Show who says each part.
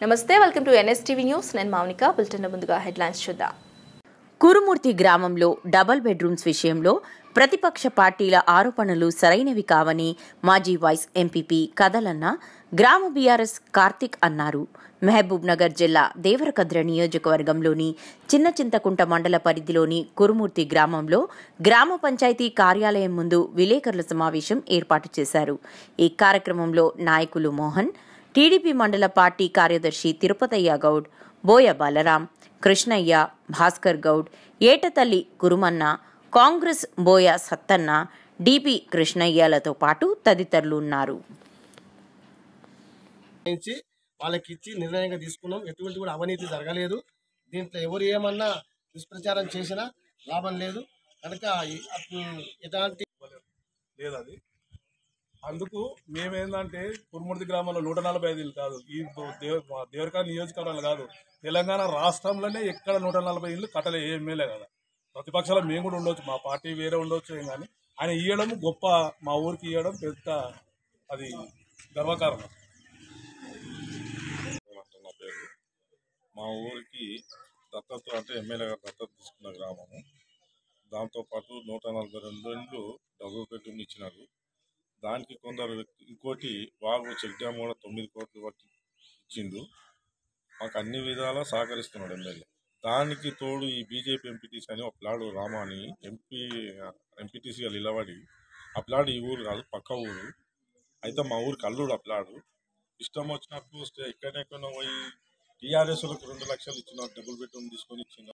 Speaker 1: నమస్తే welcome to NSTV news నేను Mounika bulletin ముందుగా హెడ్లైన్స్ చూద్దాం
Speaker 2: కురుమూర్తి గ్రామంలో డబుల్ బెడ్రూమ్స్ విషయంలో ప్రతిపక్ష పార్టీల ఆరోపణలు సరైనవి కావని మాజీ వైస్ ఎంపీపీ కదలన్న గ్రామ బీఆర్ఎస్ కార్తిక్ అన్నారు మహబూబ్ నగర్ జిల్లా దేవరకద్ర నియోజకవర్గంలోని చిన్న చింతకుంట మండల పరిధిలోని కురుమూర్తి గ్రామంలో గ్రామ పంచాయతీ కార్యాలయం ముందు విలేకరుల సమావేశం ఏర్పాటు చేశారు ఈ కార్యక్రమంలో నాయకులు మోహన్ టీడీపీ మండల పార్టీ కార్యదర్శి తిరుపతయ్య గౌడ్ బోయ బలరాం కృష్ణయ్య భాస్కర్ గౌడ్ ఏటతల్లి కురుమన్న కాంగ్రెస్ బోయ సత్తన్న డిపి కృష్ణయ్యలతో పాటు తదితరులు ఉన్నారు
Speaker 3: నుంచి వాళ్ళకి ఇచ్చి నిర్ణయంగా తీసుకున్నాం ఎటువంటి కూడా అవినీతి జరగలేదు దీంట్లో ఎవరు ఏమన్నా దుష్ప్రచారం చేసినా లాభం లేదు కనుక ఈ- అప్పుడు ఎలాంటి
Speaker 4: లేదు అది అందుకు మేమేందంటే కురుమూర్తి గ్రామంలో నూట నలభై ఐదు ఇల్లు కాదు ఈ దేవ దేవరకాల నియోజకవర్గాలు కాదు తెలంగాణ రాష్ట్రంలోనే ఎక్కడ నూట నలభై ఇల్లు కట్టలే ఏ ఎమ్మెల్యే కదా ప్రతిపక్షాలు మేము కూడా ఉండొచ్చు మా పార్టీ వేరే ఉండొచ్చు ఏం కానీ ఆయన ఇవ్వడం గొప్ప మా ఊరికి ఇవ్వడం పెద్ద అది గర్వకారణం
Speaker 5: అంటున్న పేరు మా ఊరికి దత్తత అంటే ఎమ్మెల్యే గారు దత్తత తీసుకున్న గ్రామము దాంతోపాటు నూట నలభై రెండు ఇండ్లు డబుల్ బెడ్రూమ్ ఇచ్చినారు దానికి కొందరు వ్యక్తి- ఇంకోటి వాగు చెక్ డ్యామ్ కూడా తొమ్మిది కోట్లు పట్టి ఇచ్చిండు మాకు అన్ని విధాలా సహకరిస్తున్నాడు ఎమ్మెల్యే దానికి తోడు ఈ బీజేపీ ఎంపీటీసీ అని ఒక ప్లాడు రామా అని ఎంపీ ఎంపీటీసీగా నిలబడి ఆ ప్లాడు ఈ ఊరు కాదు పక్క ఊరు అయితే మా ఊరికి అల్లుడు ఆ ప్లాడు ఇష్టం వచ్చినప్పుడు వస్తే ఎక్కడెక్కడ పోయి టీఆర్ఎస్ రెండు లక్షలు ఇచ్చిన డబుల్ బెడ్రూమ్ తీసుకొని ఇచ్చిన